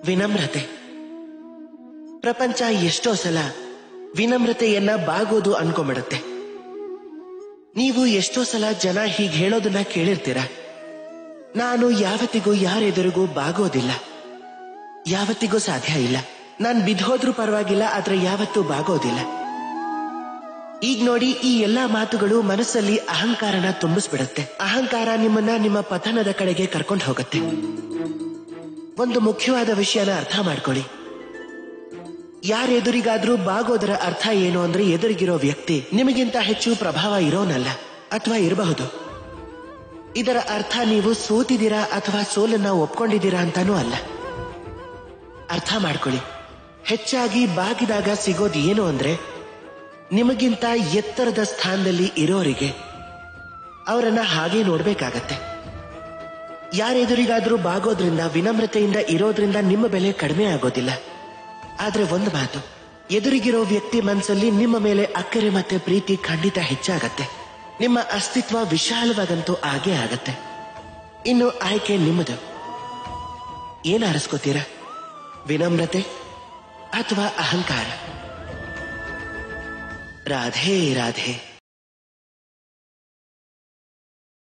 ವಿನಮ್ರತೆ ಪ್ರಪಂಚ ಎಷ್ಟೋ ಸಲ ವಿನಮ್ರತೆಯನ್ನ ಬಾಗೋದು ಅನ್ಕೊಂಬಿಡುತ್ತೆ ನೀವು ಎಷ್ಟೋ ಸಲ ಜನ ಹೀಗೆ ಹೇಳೋದನ್ನ ಕೇಳಿರ್ತೀರ ನಾನು ಯಾವತ್ತಿಗೂ ಯಾರೆದುರಿಗೂ ಬಾಗೋದಿಲ್ಲ ಯಾವತ್ತಿಗೂ ಸಾಧ್ಯ ಇಲ್ಲ ನಾನ್ ಬಿದ್ದೋದ್ರೂ ಪರವಾಗಿಲ್ಲ ಆದ್ರೆ ಯಾವತ್ತೂ ಬಾಗೋದಿಲ್ಲ ಈಗ ನೋಡಿ ಈ ಎಲ್ಲಾ ಮಾತುಗಳು ಮನಸ್ಸಲ್ಲಿ ಅಹಂಕಾರನ ತುಂಬಿಸ್ಬಿಡುತ್ತೆ ಅಹಂಕಾರ ನಿಮ್ಮನ್ನ ನಿಮ್ಮ ಪತನದ ಕಡೆಗೆ ಕರ್ಕೊಂಡು ಹೋಗುತ್ತೆ ಒಂದು ಮುಖ್ಯವಾದ ವಿಷಯನ ಅರ್ಥ ಮಾಡ್ಕೊಳ್ಳಿ ಯಾರೆದುರಿಗಾದ್ರೂ ಬಾಗೋದರ ಅರ್ಥ ಏನು ಅಂದ್ರೆ ಎದುರಿಗಿರೋ ವ್ಯಕ್ತಿ ನಿಮಗಿಂತ ಹೆಚ್ಚು ಪ್ರಭಾವ ಇರೋನಲ್ಲ ಅಥವಾ ಇರಬಹುದು ಇದರ ಅರ್ಥ ನೀವು ಸೋತಿದ್ದೀರಾ ಅಥವಾ ಸೋಲನ್ನ ಒಪ್ಕೊಂಡಿದ್ದೀರಾ ಅಂತಾನೂ ಅಲ್ಲ ಅರ್ಥ ಮಾಡ್ಕೊಳ್ಳಿ ಹೆಚ್ಚಾಗಿ ಬಾಗಿದಾಗ ಸಿಗೋದು ಏನು ಅಂದ್ರೆ ನಿಮಗಿಂತ ಎತ್ತರದ ಸ್ಥಾನದಲ್ಲಿ ಇರೋರಿಗೆ ಅವರನ್ನ ಹಾಗೆ ನೋಡ್ಬೇಕಾಗತ್ತೆ ಯಾರೆದುರಿಗಾದ್ರೂ ಬಾಗೋದ್ರಿಂದ ವಿನಮ್ರತೆಯಿಂದ ಇರೋದ್ರಿಂದ ನಿಮ್ಮ ಬೆಲೆ ಕಡಿಮೆ ಆಗೋದಿಲ್ಲ ಆದ್ರೆ ಒಂದು ಮಾತು ಎದುರಿಗಿರೋ ವ್ಯಕ್ತಿ ಮನಸ್ಸಲ್ಲಿ ನಿಮ್ಮ ಮೇಲೆ ಅಕ್ಕರೆ ಮತ್ತೆ ಪ್ರೀತಿ ಖಂಡಿತ ಹೆಚ್ಚಾಗತ್ತೆ ನಿಮ್ಮ ಅಸ್ತಿತ್ವ ವಿಶಾಲವಾಗಂತೂ ಆಗೇ ಆಗತ್ತೆ ಇನ್ನು ಆಯ್ಕೆ ನಿಮ್ಮದು ಏನ್ ಆರಿಸ್ಕೋತೀರಾ ವಿನಮ್ರತೆ ಅಥವಾ ಅಹಂಕಾರ ರಾಧೆ ರಾಧೆ